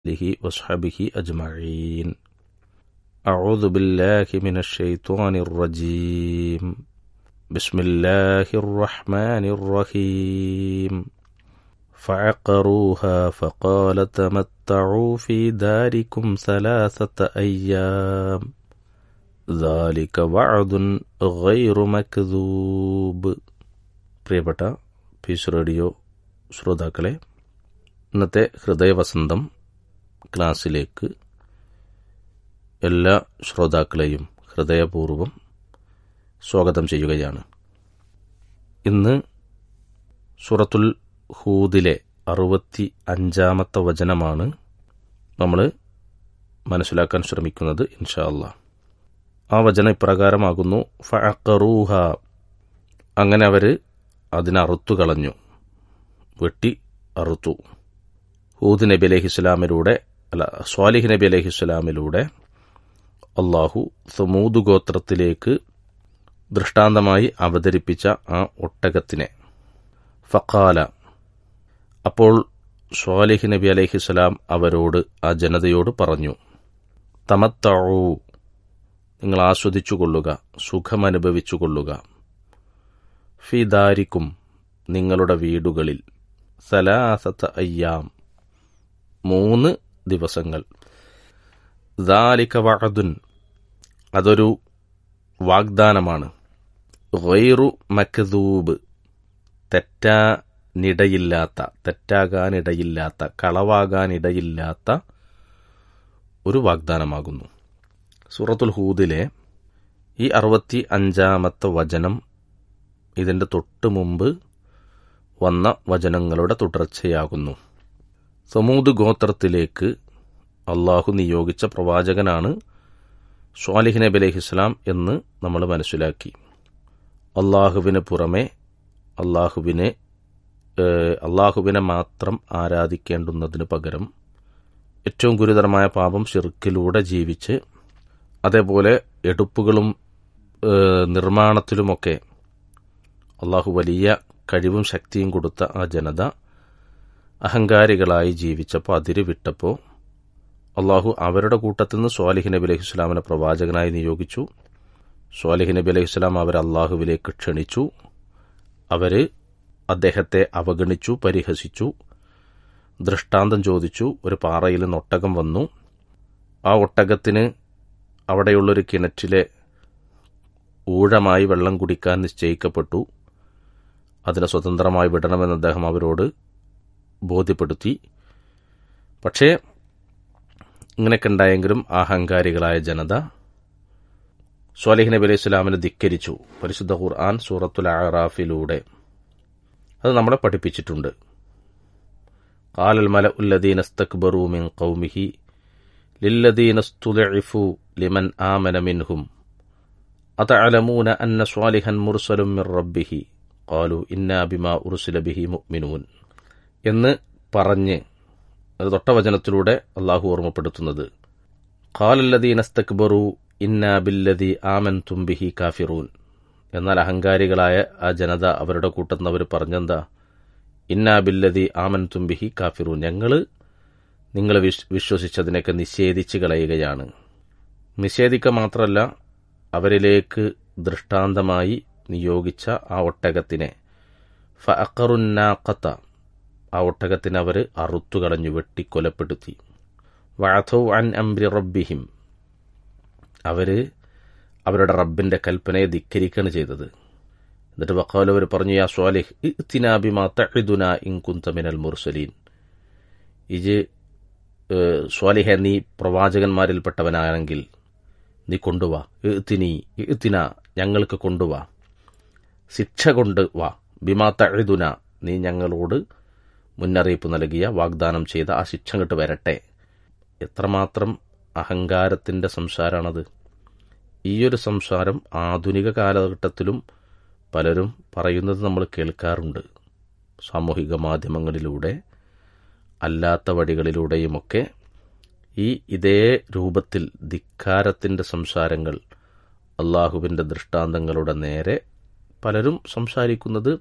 آله وصحبه أجمعين أعوذ بالله من الشيطان الرجيم بسم الله الرحمن الرحيم فعقروها فقال تمتعوا في داركم ثلاثة أيام ذلك وعد غير مكذوب പ്രിയപ്പെട്ട piece radio ശ്രോതാക്കളെ ഇന്നത്തെ ഹൃദയവസന്തം ക്ലാസ്സിലേക്ക് എല്ലാ ശ്രോതാക്കളെയും ഹൃദയപൂർവ്വം സ്വാഗതം ചെയ്യുകയാണ് ഇന്ന് സൂറത്തുൽ ഹൂദിലെ അറുപത്തി അഞ്ചാമത്തെ വചനമാണ് നമ്മൾ മനസ്സിലാക്കാൻ ശ്രമിക്കുന്നത് ഇൻഷാ അല്ലാ ആ വചനം ഇപ്രകാരമാകുന്നു ഫഅഖറൂഹ അങ്ങനെ അവർ അതിനറുത്തു കളഞ്ഞു വെട്ടി അറുത്തു ഹൂദ് നബി അലഹിസ്ലാമിലൂടെ അല്ല സ്വാലിഹ് നബി അലഹിസ്ലാമിലൂടെ അള്ളാഹു സമൂദ് ഗോത്രത്തിലേക്ക് ദൃഷ്ടാന്തമായി അവതരിപ്പിച്ച ആ ഒട്ടകത്തിനെ ഫക്കാല അപ്പോൾ സ്വാലിഹ് നബി അലഹിസ്ലാം അവരോട് ആ ജനതയോട് പറഞ്ഞു തമത്തഴു നിങ്ങൾ ആസ്വദിച്ചു കൊള്ളുക സുഖമനുഭവിച്ചു കൊള്ളുക ഫിദാരിക്കും നിങ്ങളുടെ വീടുകളിൽ സലാസത്ത അയ്യാം മൂന്ന് ദിവസങ്ങൾ ദാലിക വഅദുൻ അതൊരു വാഗ്ദാനമാണ് ഗൈറു മക്ദൂബ് തെറ്റാനിടയില്ലാത്ത തെറ്റാകാനിടയില്ലാത്ത കളവാകാനിടയില്ലാത്ത ഒരു വാഗ്ദാനമാകുന്നു സൂറത്തുൽ ഹൂദിലെ ഈ അറുപത്തി അഞ്ചാമത്തെ വചനം ഇതിൻ്റെ തൊട്ട് മുമ്പ് വന്ന വചനങ്ങളുടെ തുടർച്ചയാകുന്നു സമൂദ് ഗോത്രത്തിലേക്ക് അള്ളാഹു നിയോഗിച്ച പ്രവാചകനാണ് സ്വാലിഹ് നബി അലഹിസ്ലാം എന്ന് നമ്മൾ മനസ്സിലാക്കി അള്ളാഹുവിന് പുറമെ അള്ളാഹുവിനെ അള്ളാഹുവിനെ മാത്രം ആരാധിക്കേണ്ടുന്നതിന് പകരം ഏറ്റവും ഗുരുതരമായ പാപം ഷിർക്കിലൂടെ ജീവിച്ച് അതേപോലെ എടുപ്പുകളും നിർമ്മാണത്തിലുമൊക്കെ അള്ളാഹു വലിയ കഴിവും ശക്തിയും കൊടുത്ത ആ ജനത അഹങ്കാരികളായി ജീവിച്ചപ്പോൾ അതിര് വിട്ടപ്പോൾ അള്ളാഹു അവരുടെ കൂട്ടത്തിൽ നിന്ന് സ്വാലിഹ് നബി അലൈഹി സ്വലാമിനെ പ്രവാചകനായി നിയോഗിച്ചു സ്വാലിഹ് നബി അലൈഹി സ്വലാം അവർ അള്ളാഹുവിലേക്ക് ക്ഷണിച്ചു അവർ അദ്ദേഹത്തെ അവഗണിച്ചു പരിഹസിച്ചു ദൃഷ്ടാന്തം ചോദിച്ചു ഒരു പാറയിൽ നിന്ന് ഒട്ടകം വന്നു ആ ഒട്ടകത്തിന് അവിടെയുള്ളൊരു കിണറ്റിലെ ഊഴമായി വെള്ളം കുടിക്കാൻ നിശ്ചയിക്കപ്പെട്ടു അതിനെ സ്വതന്ത്രമായി വിടണമെന്ന് അദ്ദേഹം അവരോട് ബോധ്യപ്പെടുത്തി പക്ഷേ ഇങ്ങനെയൊക്കെ ഉണ്ടായെങ്കിലും അഹങ്കാരികളായ ജനത സ്വാലിഹ് നബി അലൈഹി സ്വലാമിനെ ധിക്കരിച്ചു പരിശുദ്ധ ഖുർആൻ സൂറത്തുൽ ആറാഫിലൂടെ അത് നമ്മളെ പഠിപ്പിച്ചിട്ടുണ്ട് قال الملأ الذين استكبروا من قومه للذين استضعفوا لمن آمن منهم أتعلمون أن صالحا مرسل من ربه ഖാലു ഇന്നാ ബിമാ ഉറുസില ബിഹി മുഅ്മിനൂൻ എന്ന് പറഞ്ഞ് അത് തൊട്ട വചനത്തിലൂടെ അള്ളാഹു ഓർമ്മപ്പെടുത്തുന്നത് ഖാലല്ലദീനസ്തക്ബറു ഇന്നാ ബില്ലദി ആമൻ തുംബിഹി കാഫിറൂൻ എന്നാൽ അഹങ്കാരികളായ ആ ജനത അവരുടെ കൂട്ടത്തിൽ അവർ പറഞ്ഞെന്താ ഇന്നാ ബില്ലദി ആമൻ തുംബിഹി കാഫിറൂൻ ഞങ്ങൾ നിങ്ങൾ വിശ്വസിച്ചതിനൊക്കെ നിഷേധിച്ച് കളയുകയാണ് നിഷേധിക്കുക മാത്രമല്ല അവരിലേക്ക് ദൃഷ്ടാന്തമായി നിയോഗിച്ച ആ ഒട്ടകത്തിനെ ഫഅഖറുന്നാഖത്ത ആ ഒട്ടകത്തിനെ അവർ അറുത്തുകളഞ്ഞു വെട്ടിക്കൊലപ്പെടുത്തി വഅഥൗ അൻ അംരി റബ്ബിഹിം അവർ അവരുടെ റബ്ബിന്റെ കൽപ്പനയെ ധിക്കരിക്കുകയാണ് ചെയ്തത് എന്നിട്ട് വക്കാൽ അവർ പറഞ്ഞു യാ സ്വാലിഹ് ഇത്തിനാബിമാ തഹിദുന ഇൻകുന്ത മിനൽ മുർസലീൻ ഇജ് സ്വാലിഹ നീ പ്രവാചകന്മാരിൽപ്പെട്ടവനാണെങ്കിൽ നീ കൊണ്ടുവാ ഇത്തിനി ഇത്തിന ഞങ്ങൾക്ക് കൊണ്ടുവാ ശിക്ഷ കൊണ്ട് വാ ബിമാ തഴുതുന നീ ഞങ്ങളോട് മുന്നറിയിപ്പ് നൽകിയ വാഗ്ദാനം ചെയ്ത ആ ശിക്ഷ ഇങ്ങോട്ട് വരട്ടെ എത്രമാത്രം അഹങ്കാരത്തിൻ്റെ സംസാരമാണത് ഈയൊരു സംസാരം ആധുനിക കാലഘട്ടത്തിലും പലരും പറയുന്നത് നമ്മൾ കേൾക്കാറുണ്ട് സാമൂഹിക മാധ്യമങ്ങളിലൂടെ അല്ലാത്ത വഴികളിലൂടെയുമൊക്കെ ഈ ഇതേ രൂപത്തിൽ ധിക്കാരത്തിൻ്റെ സംസാരങ്ങൾ അള്ളാഹുവിൻ്റെ ദൃഷ്ടാന്തങ്ങളുടെ നേരെ പലരും സംസാരിക്കുന്നത്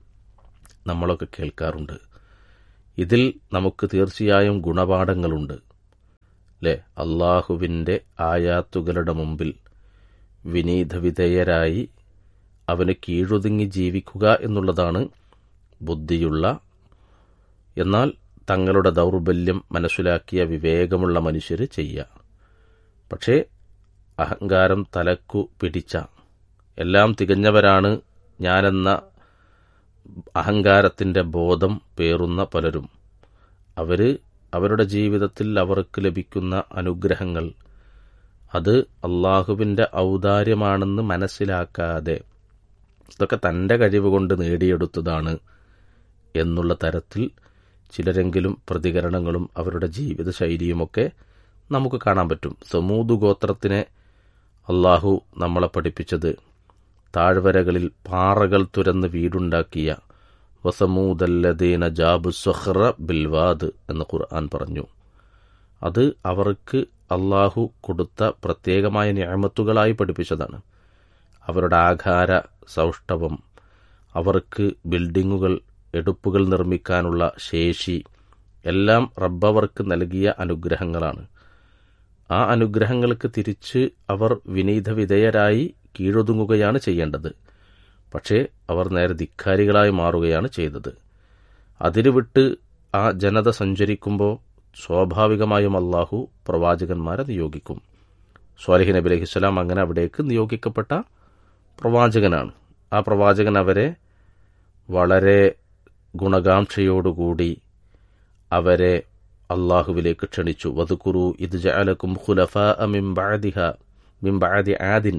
നമ്മളൊക്കെ കേൾക്കാറുണ്ട് ഇതിൽ നമുക്ക് തീർച്ചയായും ഗുണപാഠങ്ങളുണ്ട് അല്ലേ അള്ളാഹുവിൻ്റെ ആയാത്തുകളുടെ മുമ്പിൽ വിനീതവിധേയരായി അവന് കീഴൊതുങ്ങി ജീവിക്കുക എന്നുള്ളതാണ് ബുദ്ധിയുള്ള എന്നാൽ തങ്ങളുടെ ദൗർബല്യം മനസ്സിലാക്കിയ വിവേകമുള്ള മനുഷ്യർ ചെയ്യുക പക്ഷേ അഹങ്കാരം തലക്കു പിടിച്ച എല്ലാം തികഞ്ഞവരാണ് ഞാനെന്ന അഹങ്കാരത്തിൻ്റെ ബോധം പേറുന്ന പലരും അവർ അവരുടെ ജീവിതത്തിൽ അവർക്ക് ലഭിക്കുന്ന അനുഗ്രഹങ്ങൾ അത് അള്ളാഹുവിൻ്റെ ഔദാര്യമാണെന്ന് മനസ്സിലാക്കാതെ ഇതൊക്കെ തൻ്റെ കഴിവ് കൊണ്ട് നേടിയെടുത്തതാണ് എന്നുള്ള തരത്തിൽ ചിലരെങ്കിലും പ്രതികരണങ്ങളും അവരുടെ ജീവിതശൈലിയുമൊക്കെ നമുക്ക് കാണാൻ പറ്റും സമൂത് ഗോത്രത്തിനെ അള്ളാഹു നമ്മളെ പഠിപ്പിച്ചത് താഴ്വരകളിൽ പാറകൾ തുരന്ന് വീടുണ്ടാക്കിയ വസമൂദല്ലദീന ജാബു സഹ്റ ബിൽവാദ് എന്ന് ഖുർആൻ പറഞ്ഞു അത് അവർക്ക് അള്ളാഹു കൊടുത്ത പ്രത്യേകമായ ഞാമത്തുകളായി പഠിപ്പിച്ചതാണ് അവരുടെ ആഘാര സൗഷ്ഠവം അവർക്ക് ബിൽഡിങ്ങുകൾ എടുപ്പുകൾ നിർമ്മിക്കാനുള്ള ശേഷി എല്ലാം റബ്ബവർക്ക് നൽകിയ അനുഗ്രഹങ്ങളാണ് ആ അനുഗ്രഹങ്ങൾക്ക് തിരിച്ച് അവർ വിനീത വിധേയരായി കീഴൊതുങ്ങുകയാണ് ചെയ്യേണ്ടത് പക്ഷേ അവർ നേരെ ധിക്കാരികളായി മാറുകയാണ് ചെയ്തത് അതിര് വിട്ട് ആ ജനത സഞ്ചരിക്കുമ്പോൾ സ്വാഭാവികമായും അള്ളാഹു പ്രവാചകന്മാരെ നിയോഗിക്കും സ്വാലിഹ് നബി അലഹിസ്സലാം അങ്ങനെ അവിടേക്ക് നിയോഗിക്കപ്പെട്ട പ്രവാചകനാണ് ആ പ്രവാചകൻ അവരെ വളരെ ഗുണകാംക്ഷയോടുകൂടി അവരെ അള്ളാഹുവിലേക്ക് ക്ഷണിച്ചു വതുക്കുറു ഇത് ജഅലക്കും ഖുലഫ മിൻ ബഅദിഹ മിൻ ബഅദി ആദിൻ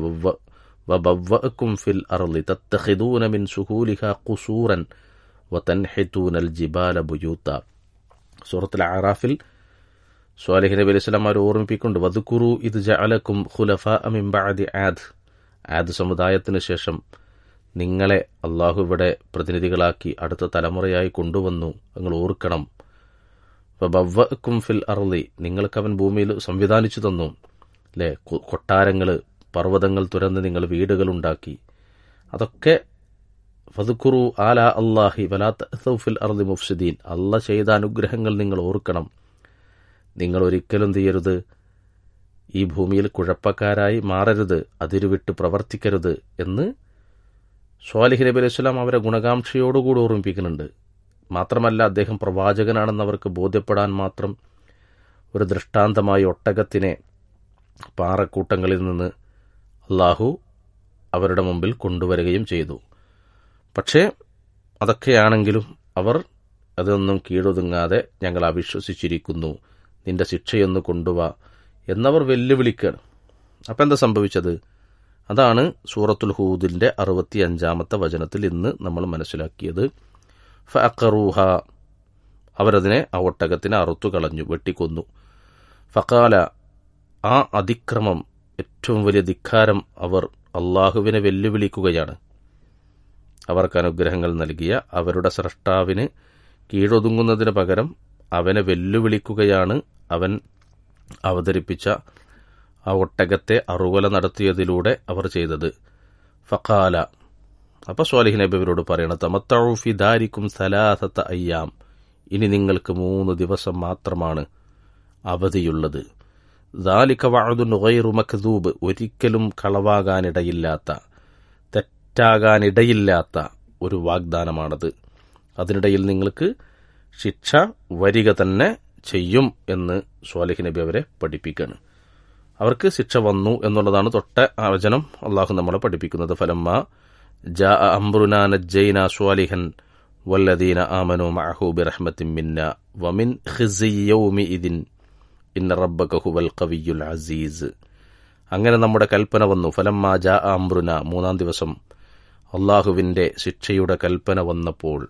വബവ്വഅക്കും ഫിൽ അർളി തത്തഖിദൂന മിൻ സുഹൂലിഹ ഖുസൂറൻ വതൻഹിതൂന അൽ ജിബാല ബുയൂത്ത സൂറത്തുൽ അറാഫിൽ സ്വാലിഹ് നബി അലൈഹി സ്വലാം അവർ ഓർമ്മിപ്പിക്കുന്നുണ്ട് വതുക്കുറു ഇത് ജഅലക്കും ഖുലഫ മിൻ ബഅദി ആദ് ആദ് സമുദായത്തിന് ശേഷം നിങ്ങളെ അള്ളാഹു ഇവിടെ പ്രതിനിധികളാക്കി അടുത്ത തലമുറയായി കൊണ്ടുവന്നു നിങ്ങൾ ഓർക്കണം ബവ്വക്കും ഫിൽ അർളി നിങ്ങൾക്ക് അവൻ ഭൂമിയിൽ സംവിധാനിച്ചു തന്നു അല്ലേ കൊട്ടാരങ്ങൾ പർവ്വതങ്ങൾ തുറന്ന് നിങ്ങൾ വീടുകളുണ്ടാക്കി അതൊക്കെ ഫതുക്കുറു ആല അള്ളാഹി വലാത്ത ഫിൽ അർളി മുഫ്സിദീൻ അല്ല ചെയ്ത അനുഗ്രഹങ്ങൾ നിങ്ങൾ ഓർക്കണം നിങ്ങൾ ഒരിക്കലും ചെയ്യരുത് ഈ ഭൂമിയിൽ കുഴപ്പക്കാരായി മാറരുത് അതിരുവിട്ട് പ്രവർത്തിക്കരുത് എന്ന് സ്വാലിഹ് നബി അലൈഹി സ്വലാം അവരെ ഗുണകാംക്ഷയോടുകൂടി ഓർമ്മിപ്പിക്കുന്നുണ്ട് മാത്രമല്ല അദ്ദേഹം പ്രവാചകനാണെന്ന് അവർക്ക് ബോധ്യപ്പെടാൻ മാത്രം ഒരു ദൃഷ്ടാന്തമായി ഒട്ടകത്തിനെ പാറക്കൂട്ടങ്ങളിൽ നിന്ന് അള്ളാഹു അവരുടെ മുമ്പിൽ കൊണ്ടുവരികയും ചെയ്തു പക്ഷേ അതൊക്കെയാണെങ്കിലും അവർ അതൊന്നും കീഴൊതുങ്ങാതെ ഞങ്ങൾ അവിശ്വസിച്ചിരിക്കുന്നു നിന്റെ ശിക്ഷയൊന്ന് കൊണ്ടുവാ എന്നവർ വെല്ലുവിളിക്കുകയാണ് അപ്പം എന്താ സംഭവിച്ചത് അതാണ് സൂറത്തുൽ ഹൂദിൻ്റെ അറുപത്തി അഞ്ചാമത്തെ വചനത്തിൽ ഇന്ന് നമ്മൾ മനസ്സിലാക്കിയത് ഫറൂഹ അവരതിനെ ആ ഒട്ടകത്തിനെ അറുത്തു കളഞ്ഞു വെട്ടിക്കൊന്നു ഫക്കാല ആ അതിക്രമം ഏറ്റവും വലിയ ധിക്കാരം അവർ അള്ളാഹുവിനെ വെല്ലുവിളിക്കുകയാണ് അവർക്ക് അനുഗ്രഹങ്ങൾ നൽകിയ അവരുടെ സ്രഷ്ടാവിന് കീഴൊതുങ്ങുന്നതിന് പകരം അവനെ വെല്ലുവിളിക്കുകയാണ് അവൻ അവതരിപ്പിച്ച ആ ഒട്ടകത്തെ അറുകൊല നടത്തിയതിലൂടെ അവർ ചെയ്തത് ഫക്കാല അപ്പോൾ സ്വാലിഹ് നബി അവരോട് പറയണം തമത്തൗഫി ദാരിക്കും സലാസത്ത അയ്യാം ഇനി നിങ്ങൾക്ക് മൂന്ന് ദിവസം മാത്രമാണ് അവധിയുള്ളത് ദാലിക വഅദു നുഗൈറു മക്ദൂബ് ഒരിക്കലും കളവാകാനിടയില്ലാത്ത തെറ്റാകാനിടയില്ലാത്ത ഒരു വാഗ്ദാനമാണത് അതിനിടയിൽ നിങ്ങൾക്ക് ശിക്ഷ വരിക തന്നെ ചെയ്യും എന്ന് സ്വാലിഹ് നബി അവരെ പഠിപ്പിക്കുകയാണ് അവർക്ക് ശിക്ഷ വന്നു എന്നുള്ളതാണ് തൊട്ട വചനം അള്ളാഹു നമ്മളെ പഠിപ്പിക്കുന്നത് ഫലമ്മ ജാ അംറുന നജ്ജൈന സ്വാലിഹൻ വല്ലദീന ആമനു മഅഹു ബിറഹ്മത്തിൻ മിന്ന വമിൻ ഖിസി യൗമിഇദിൻ ഇന്ന റബ്ബക ഹുവൽ ഖവിയുൽ അസീസ് അങ്ങനെ നമ്മുടെ കൽപ്പന വന്നു ഫലമ്മ ജാ അംറുന മൂന്നാം ദിവസം അള്ളാഹുവിൻ്റെ ശിക്ഷയുടെ കൽപ്പന വന്നപ്പോൾ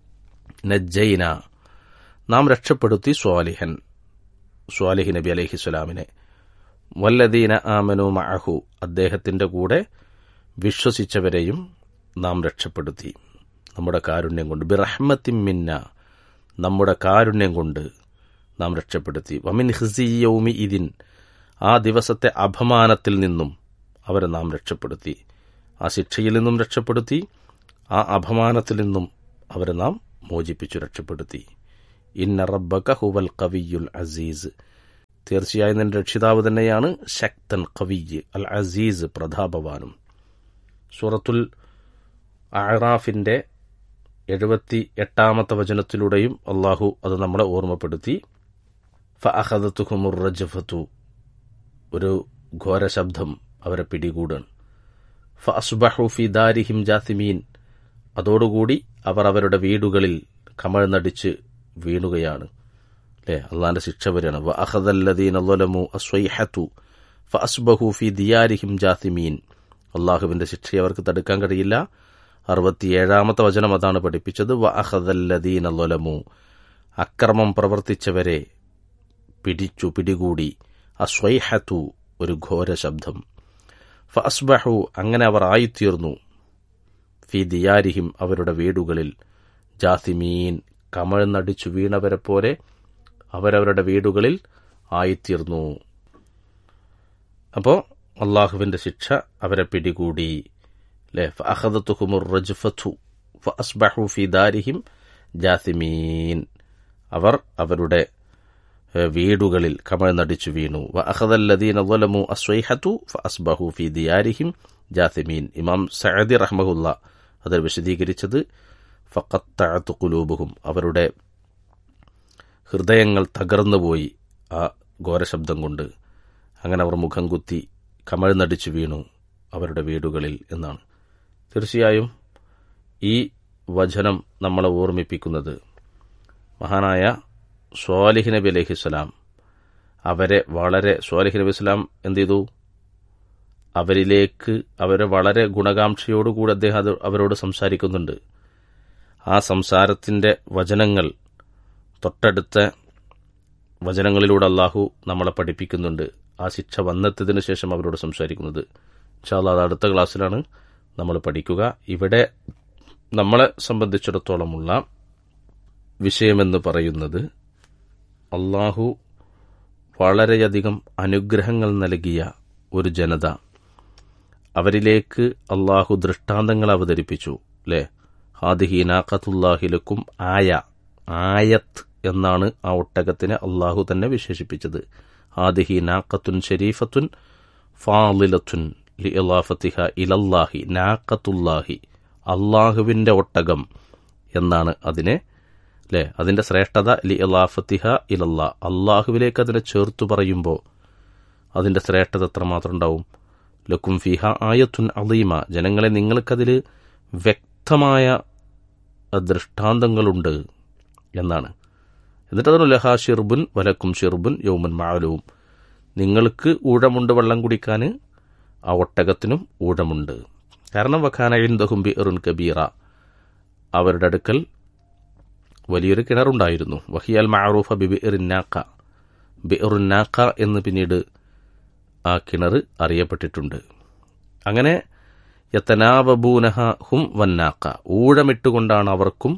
നജ്ജൈന നാം രക്ഷപ്പെടുത്തി സ്വാലിഹൻ സ്വാലിഹ് നബി അലഹിസ്വലാമിനെ വല്ലദീന ആമനു മഅഹു അദ്ദേഹത്തിൻ്റെ കൂടെ വിശ്വസിച്ചവരെയും നാം രക്ഷപ്പെടുത്തി നമ്മുടെ കാരുണ്യം കൊണ്ട് ബിറഹ്മത്തിൻ മിന്ന നമ്മുടെ കാരുണ്യം കൊണ്ട് നാം രക്ഷപ്പെടുത്തി വമിൻ ഹിസിയൗമി ഇതിൻ ആ ദിവസത്തെ അപമാനത്തിൽ നിന്നും അവരെ നാം രക്ഷപ്പെടുത്തി ആ ശിക്ഷയിൽ നിന്നും രക്ഷപ്പെടുത്തി ആ അപമാനത്തിൽ നിന്നും അവരെ നാം മോചിപ്പിച്ചു രക്ഷപ്പെടുത്തി ഇന്ന റബ്ബക ഹുവൽ കവിയുൽ അസീസ് തീർച്ചയായും നിന്റെ രക്ഷിതാവ് തന്നെയാണ് ശക്തൻ കവിയ് അൽ അസീസ് പ്രതാപവാനും സൂറത്തുൽ അറാഫിൻ്റെ എഴുപത്തി എട്ടാമത്തെ വചനത്തിലൂടെയും അള്ളാഹു അത് നമ്മളെ ഓർമ്മപ്പെടുത്തി ഫഅഖദത്തുഹുമുർ റജഫത്തു ഒരു ഘോര ശബ്ദം അവരെ പിടികൂടാൻ ഫഅസ്ബഹു ഫി ദാരിഹിം ജാസിമീൻ അതോടുകൂടി അവർ അവരുടെ വീടുകളിൽ കമഴ്ന്നടിച്ച് വീണുകയാണ് അല്ലേ അള്ളാന്റെ ശിക്ഷ വരികയാണ് വ അഹദല്ലദീന ളലമു അസ്വൈഹത്തു ഫഅസ്ബഹു ഫി ദിയാരിഹിം ജാസിമീൻ അള്ളാഹുവിന്റെ ശിക്ഷയെ അവർക്ക് തടുക്കാൻ കഴിയില്ല അറുപത്തിയേഴാമത്തെ വചനം അതാണ് പഠിപ്പിച്ചത് വ അഹദല്ലദീന ളലമു അക്രമം പ്രവർത്തിച്ചവരെ പിടിച്ചു പിടികൂടി അസ്വൈഹത്തു ഒരു ഘോര ശബ്ദം ഫഅസ്ബഹു അങ്ങനെ അവർ ആയിത്തീർന്നു ഫി ദിയാരിഹിം അവരുടെ വീടുകളിൽ ജാസിമീൻ കമഴ്ന്നടിച്ചു വീണവരെ പോലെ അവരവരുടെ വീടുകളിൽ ആയിത്തീർന്നു അപ്പോൾ അള്ളാഹുവിന്റെ ശിക്ഷ അവരെ പിടികൂടി അല്ലേ ഫഅഖദത്തുഹുമുർ റജ്ഫത്തു ഫഅസ്ബഹു ഫി ദാരിഹിം ജാസിമീൻ അവർ അവരുടെ ഏഹ്, വീടുകളിൽ കമഴ്ന്നടിച്ചു വീണു വ അഖദല്ലദീന ളലമു അസ്വൈഹത്തു ഫഅസ്ബഹു ഫി ദിയാരിഹിം ജാസിമീൻ ഇമാം സഅദി റഹ്മഹുല്ല അത് വിശദീകരിച്ചത് ഫഖത്തഅതു ഖുലൂബുഹും അവരുടെ ഹൃദയങ്ങൾ തകർന്നുപോയി ആ ഘോരശബ്ദം കൊണ്ട് അങ്ങനെ അവർ മുഖം കുത്തി കമഴ്ന്നടിച്ചു വീണു അവരുടെ വീടുകളിൽ എന്നാണ് തീർച്ചയായും ഈ വചനം നമ്മളെ ഓർമ്മിപ്പിക്കുന്നത് മഹാനായ സ്വാലിഹ് നബി അലഹിസ്സലാം അവരെ വളരെ സ്വാലിഹ് നബി ഇസ്ലാം എന്ത് ചെയ്തു അവരിലേക്ക് അവരെ വളരെ ഗുണകാംക്ഷയോടുകൂടി അദ്ദേഹം അത് അവരോട് സംസാരിക്കുന്നുണ്ട് ആ സംസാരത്തിന്റെ വചനങ്ങൾ തൊട്ടടുത്ത വചനങ്ങളിലൂടെ അള്ളാഹു നമ്മളെ പഠിപ്പിക്കുന്നുണ്ട് ആ ശിക്ഷ വന്നെത്തിയതിനു ശേഷം അവരോട് സംസാരിക്കുന്നത് ഇൻഷാല്ലാ അത് അടുത്ത ക്ലാസ്സിലാണ് നമ്മൾ പഠിക്കുക ഇവിടെ നമ്മളെ സംബന്ധിച്ചിടത്തോളമുള്ള വിഷയമെന്ന് പറയുന്നത് അള്ളാഹു വളരെയധികം അനുഗ്രഹങ്ങൾ നൽകിയ ഒരു ജനത അവരിലേക്ക് അള്ളാഹു ദൃഷ്ടാന്തങ്ങൾ അവതരിപ്പിച്ചു അല്ലേ ഹാദിഹി നാഖത്തുല്ലാഹിലക്കും ആയ ആയത്ത് എന്നാണ് ആ ഒട്ടകത്തിനെ അള്ളാഹു തന്നെ വിശേഷിപ്പിച്ചത് ഹാദിഹി നാഖത്തുൻ ഷരീഫത്തുൻ ഫാലിലത്തുൻ ലി ഇലാഫത്തിഹ ഇലല്ലാഹി നാഖത്തുല്ലാഹി അള്ളാഹുവിൻ്റെ ഒട്ടകം എന്നാണ് അതിനെ അല്ലേ അതിൻ്റെ ശ്രേഷ്ഠത ലി ഇലാഫത്തിഹ ഇലല്ലാ അള്ളാഹുവിലേക്ക് അതിനെ ചേർത്തു പറയുമ്പോൾ അതിൻ്റെ ശ്രേഷ്ഠത എത്രമാത്രം ഉണ്ടാവും ലക്കും ഫിഹ ആയത്തുൻ അലീമ ജനങ്ങളെ നിങ്ങൾക്കതിൽ വ്യക്തമായ ദൃഷ്ടാന്തങ്ങളുണ്ട് എന്നാണ് എന്നിട്ട് അതിന് ലഹാ ഷിർബുൻ വലക്കും ഷിർബുൻ യൗമുൻ മാലവും നിങ്ങൾക്ക് ഊഴമുണ്ട് വെള്ളം കുടിക്കാൻ ആ ഒട്ടകത്തിനും ഊഴമുണ്ട് കാരണം വഖാന ഇന്ദഹും ബിറുൻ കബീറ അവരുടെ അടുക്കൽ വലിയൊരു കിണറുണ്ടായിരുന്നു വഹിയാൽ മാറൂഫ ബിബിറിനാക്ക ബിറുന്നാക്ക എന്ന് പിന്നീട് ആ കിണർ അറിയപ്പെട്ടിട്ടുണ്ട് അങ്ങനെ യത്തനാവബൂനഹ ഹും വന്നാക്ക ഊഴമിട്ടുകൊണ്ടാണ് അവർക്കും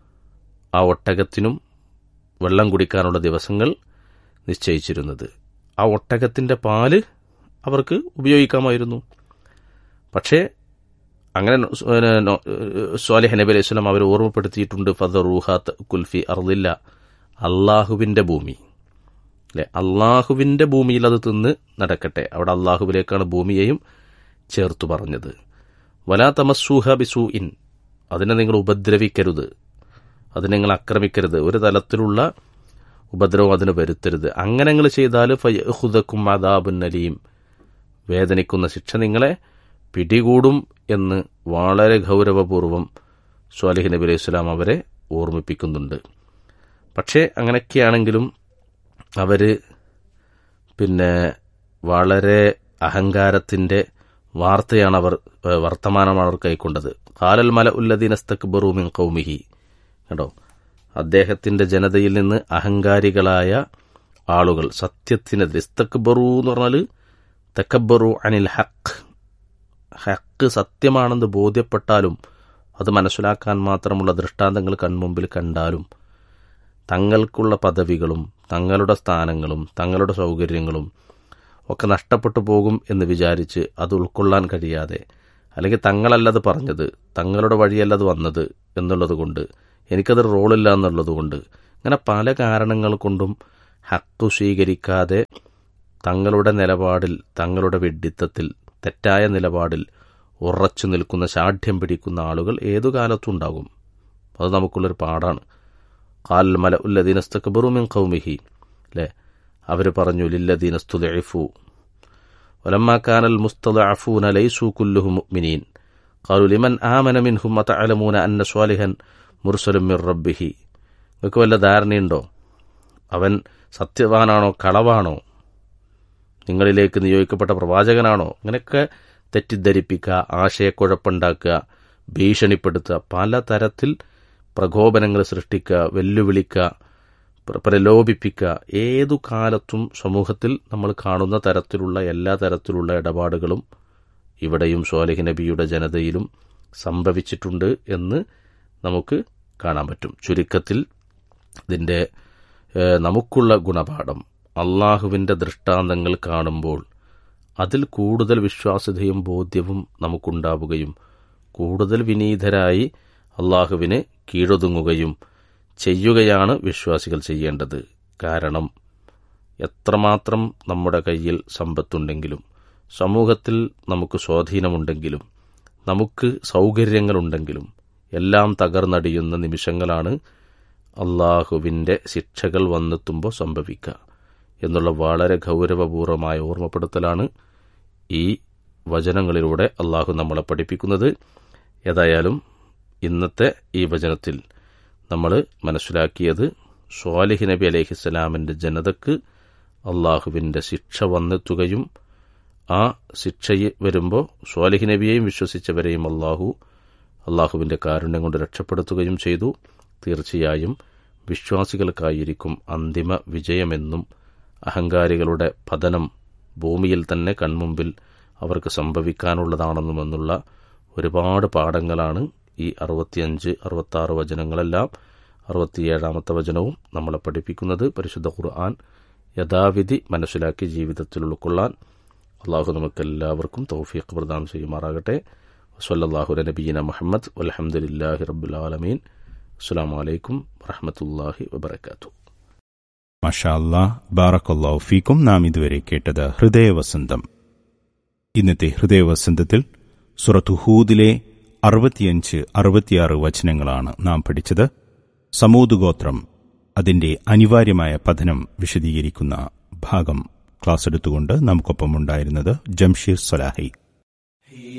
ആ ഒട്ടകത്തിനും വെള്ളം കുടിക്കാനുള്ള ദിവസങ്ങൾ നിശ്ചയിച്ചിരുന്നത് ആ ഒട്ടകത്തിൻ്റെ പാല് അവർക്ക് ഉപയോഗിക്കാമായിരുന്നു പക്ഷേ അങ്ങനെ സ്വാലിഹ് നബി അലൈഹി സ്വലം അവർ ഓർമ്മപ്പെടുത്തിയിട്ടുണ്ട് ഫദറൂഹാത്ത് കുൽഫി അർദില്ല അള്ളാഹുവിൻ്റെ ഭൂമി അല്ലെ അള്ളാഹുവിൻ്റെ ഭൂമിയിൽ അത് തിന്ന് നടക്കട്ടെ അവിടെ അള്ളാഹുവിലേക്കാണ് ഭൂമിയെയും ചേർത്തു പറഞ്ഞത് വലാ തമസ്സൂഹ ബിസൂ ഇൻ അതിനെ നിങ്ങൾ ഉപദ്രവിക്കരുത് അതിനെ നിങ്ങൾ ആക്രമിക്കരുത് ഒരു തലത്തിലുള്ള ഉപദ്രവം അതിന് വരുത്തരുത് അങ്ങനെ നിങ്ങൾ ചെയ്താൽ ഫയഹുദക്കും അദാബുൻ അലീം വേദനിക്കുന്ന ശിക്ഷ നിങ്ങളെ പിടികൂടും എന്ന് വളരെ ഗൗരവപൂർവം സ്വാലിഹ് നബി അലൈഹി സ്വലാം അവരെ ഓർമ്മിപ്പിക്കുന്നുണ്ട് പക്ഷേ അങ്ങനെയൊക്കെയാണെങ്കിലും അവർ പിന്നെ വളരെ അഹങ്കാരത്തിൻ്റെ വാർത്തയാണ് അവർ ഏഹ്, വർത്തമാനമാണ് അവർ കൈക്കൊണ്ടത് കാലൽ മല ഉല്ലദീനസ്തക്ബറൂമിൻ കൗമിഹി കേട്ടോ അദ്ദേഹത്തിൻ്റെ ജനതയിൽ നിന്ന് അഹങ്കാരികളായ ആളുകൾ സത്യത്തിനെതിരെ ഇസ്തക്ബറു എന്ന് പറഞ്ഞാൽ തക്കബറു അനിൽ ഹക്ക് ഹക്ക് സത്യമാണെന്ന് ബോധ്യപ്പെട്ടാലും അത് മനസ്സിലാക്കാൻ മാത്രമുള്ള ദൃഷ്ടാന്തങ്ങൾ കൺമുമ്പിൽ കണ്ടാലും തങ്ങൾക്കുള്ള പദവികളും തങ്ങളുടെ സ്ഥാനങ്ങളും തങ്ങളുടെ സൗകര്യങ്ങളും ഒക്കെ നഷ്ടപ്പെട്ടു പോകും എന്ന് വിചാരിച്ച് അത് ഉൾക്കൊള്ളാൻ കഴിയാതെ അല്ലെങ്കിൽ തങ്ങളല്ലത് പറഞ്ഞത് തങ്ങളുടെ വഴിയല്ലത് വന്നത് എന്നുള്ളത് കൊണ്ട് എനിക്കത് റോളില്ല എന്നുള്ളത് കൊണ്ട് അങ്ങനെ പല കാരണങ്ങൾ കൊണ്ടും ഹക്കു സ്വീകരിക്കാതെ തങ്ങളുടെ നിലപാടിൽ തങ്ങളുടെ വിഡ്ഢിത്തത്തിൽ തെറ്റായ നിലപാടിൽ ഉറച്ചു നിൽക്കുന്ന ശാഠ്യം പിടിക്കുന്ന ആളുകൾ ഏതു കാലത്തും ഉണ്ടാകും അത് നമുക്കുള്ളൊരു പാടാണ് കാൽ മല ഉല്ലദീനസ്തക്കബറുമിൻ കൗമിഹി അല്ലേ അവർ പറഞ്ഞു ലില്ലദീനസ്തുലഫു ولما كان المستضعفون ليسوا كلهم مؤمنين قالوا لمن آمن منهم أتعلمون أن صالحا مرسل من ربه നിങ്ങൾക്ക് വല്ല ധാരണയുണ്ടോ അവൻ സത്യവാനാണോ കളവാണോ നിങ്ങളിലേക്ക് നിയോഗിക്കപ്പെട്ട പ്രവാചകനാണോ അങ്ങനെയൊക്കെ തെറ്റിദ്ധരിപ്പിക്കുക ആശയക്കുഴപ്പമുണ്ടാക്കുക ഭീഷണിപ്പെടുത്തുക പലതരത്തിൽ പ്രകോപനങ്ങൾ സൃഷ്ടിക്കുക വെല്ലുവിളിക്കുക പ്ര- പ്രലോഭിപ്പിക്കുക ഏതു കാലത്തും സമൂഹത്തിൽ നമ്മൾ കാണുന്ന തരത്തിലുള്ള എല്ലാ തരത്തിലുള്ള ഇടപാടുകളും ഇവിടെയും സ്വാലിഹ് നബിയുടെ ജനതയിലും സംഭവിച്ചിട്ടുണ്ട് എന്ന് നമുക്ക് കാണാൻ പറ്റും ചുരുക്കത്തിൽ ഇതിൻ്റെ ഏഹ്, നമുക്കുള്ള ഗുണപാഠം അള്ളാഹുവിൻ്റെ ദൃഷ്ടാന്തങ്ങൾ കാണുമ്പോൾ അതിൽ കൂടുതൽ വിശ്വാസ്യതയും ബോധ്യവും നമുക്കുണ്ടാവുകയും കൂടുതൽ വിനീതരായി അള്ളാഹുവിന് കീഴൊതുങ്ങുകയും ചെയ്യുകയാണ് വിശ്വാസികൾ ചെയ്യേണ്ടത് കാരണം എത്രമാത്രം നമ്മുടെ കയ്യിൽ സമ്പത്തുണ്ടെങ്കിലും സമൂഹത്തിൽ നമുക്ക് സ്വാധീനമുണ്ടെങ്കിലും നമുക്ക് സൗകര്യങ്ങളുണ്ടെങ്കിലും എല്ലാം തകർന്നടിയുന്ന നിമിഷങ്ങളാണ് അള്ളാഹുവിൻ്റെ ശിക്ഷകൾ വന്നെത്തുമ്പോൾ സംഭവിക്കുക എന്നുള്ള വളരെ ഗൗരവപൂർവമായ ഓർമ്മപ്പെടുത്തലാണ് ഈ വചനങ്ങളിലൂടെ അള്ളാഹു നമ്മളെ പഠിപ്പിക്കുന്നത് ഏതായാലും ഇന്നത്തെ ഈ വചനത്തിൽ നമ്മൾ മനസ്സിലാക്കിയത് സ്വാലിഹ് നബി അലഹിസ്സലാമിൻ്റെ ജനതക്ക് അള്ളാഹുവിൻ്റെ ശിക്ഷ വന്നെത്തുകയും ആ ശിക്ഷ വരുമ്പോൾ സ്വാലിഹ് നബിയെയും വിശ്വസിച്ചവരെയും അള്ളാഹു അള്ളാഹുവിൻ്റെ കാരുണ്യം കൊണ്ട് രക്ഷപ്പെടുത്തുകയും ചെയ്തു തീർച്ചയായും വിശ്വാസികൾക്കായിരിക്കും അന്തിമ വിജയമെന്നും അഹങ്കാരികളുടെ പതനം ഭൂമിയിൽ തന്നെ കൺമുമ്പിൽ അവർക്ക് സംഭവിക്കാനുള്ളതാണെന്നുമെന്നുള്ള ഒരുപാട് പാഠങ്ങളാണ് ഈ അറുപത്തിയഞ്ച് അറുപത്താറ് വചനങ്ങളെല്ലാം അറുപത്തിയേഴാമത്തെ വചനവും നമ്മളെ പഠിപ്പിക്കുന്നത് പരിശുദ്ധ ഖുർആൻ യഥാവിധി മനസ്സിലാക്കി ജീവിതത്തിൽ ഉൾക്കൊള്ളാൻ അള്ളാഹു നമുക്കെല്ലാവർക്കും തൗഫീഖ് പ്രദാനം ചെയ്യുമാറാകട്ടെ വസല്ലാഹു നബീന മുഹമ്മദ് വലഹമുല്ലാഹി റബ്ബുലാലമീൻ അസ്സാം വലൈക്കും വറഹമത്തല്ലാഹി വബർക്കാത്തു മഷാ അല്ലാ ബാറക്കല്ലാഹു ഫീക്കും നാം ഇതുവരെ കേട്ടത് ഹൃദയവസന്തം ഇന്നത്തെ ഹൃദയവസന്തത്തിൽ സുറത്തു ഹൂദിലെ അറുപത്തിയഞ്ച് അറുപത്തിയാറ് വചനങ്ങളാണ് നാം പഠിച്ചത് സമൂത് ഗോത്രം അതിന്റെ അനിവാര്യമായ പഠനം വിശദീകരിക്കുന്ന ഭാഗം ക്ലാസ് എടുത്തുകൊണ്ട് നമുക്കൊപ്പം ഉണ്ടായിരുന്നത് ജംഷീർ സലാഹി